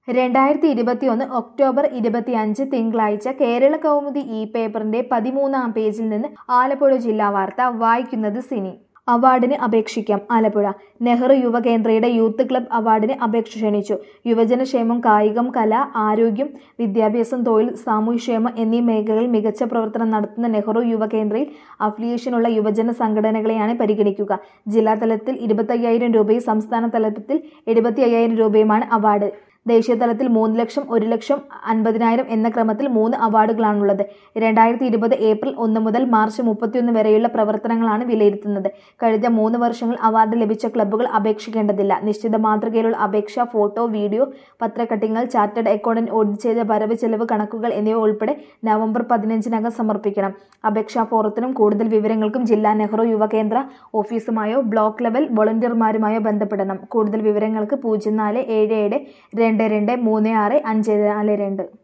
രണ്ടായിരത്തി ഇരുപത്തിയൊന്ന് ഒക്ടോബർ ഇരുപത്തിയഞ്ച് തിങ്കളാഴ്ച കേരള കൗമുദി ഇ പേപ്പറിന്റെ പതിമൂന്നാം പേജിൽ നിന്ന് ആലപ്പുഴ ജില്ലാ വാർത്ത വായിക്കുന്നത് സിനി അവാർഡിന് അപേക്ഷിക്കാം ആലപ്പുഴ നെഹ്റു യുവകേന്ദ്രയുടെ യൂത്ത് ക്ലബ് അവാർഡിന് അപേക്ഷ ക്ഷണിച്ചു യുവജനക്ഷേമം കായികം കല ആരോഗ്യം വിദ്യാഭ്യാസം തൊഴിൽ സാമൂഹ്യക്ഷേമം എന്നീ മേഖലകളിൽ മികച്ച പ്രവർത്തനം നടത്തുന്ന നെഹ്റു യുവകേന്ദ്രയിൽ അഫിലിയേഷനുള്ള യുവജന സംഘടനകളെയാണ് പരിഗണിക്കുക ജില്ലാ തലത്തിൽ ഇരുപത്തയ്യായിരം രൂപയും സംസ്ഥാന തലത്തിൽ എഴുപത്തി അയ്യായിരം രൂപയുമാണ് അവാർഡ് ദേശീയ തലത്തിൽ മൂന്ന് ലക്ഷം ഒരു ലക്ഷം അൻപതിനായിരം എന്ന ക്രമത്തിൽ മൂന്ന് അവാർഡുകളാണുള്ളത് രണ്ടായിരത്തി ഇരുപത് ഏപ്രിൽ ഒന്ന് മുതൽ മാർച്ച് മുപ്പത്തിയൊന്ന് വരെയുള്ള പ്രവർത്തനങ്ങളാണ് വിലയിരുത്തുന്നത് കഴിഞ്ഞ മൂന്ന് വർഷങ്ങൾ അവാർഡ് ലഭിച്ച ക്ലബ്ബുകൾ അപേക്ഷിക്കേണ്ടതില്ല നിശ്ചിത മാതൃകയിലുള്ള അപേക്ഷ ഫോട്ടോ വീഡിയോ പത്രക്കട്ടിങ്ങൾ ചാർട്ടേഡ് അക്കൗണ്ടന്റ് ഓഡിറ്റ് ചെയ്ത വരവ് ചെലവ് കണക്കുകൾ എന്നിവ ഉൾപ്പെടെ നവംബർ പതിനഞ്ചിനകം സമർപ്പിക്കണം അപേക്ഷാ ഫോറത്തിനും കൂടുതൽ വിവരങ്ങൾക്കും ജില്ലാ നെഹ്റു യുവകേന്ദ്ര ഓഫീസുമായോ ബ്ലോക്ക് ലെവൽ വോളണ്ടിയർമാരുമായോ ബന്ധപ്പെടണം കൂടുതൽ വിവരങ്ങൾക്ക് പൂജ്യം നാല് ഏഴ് ഏഴ് രണ്ട് രണ്ട് മൂന്ന് ആറ് അഞ്ച് നാല് രണ്ട്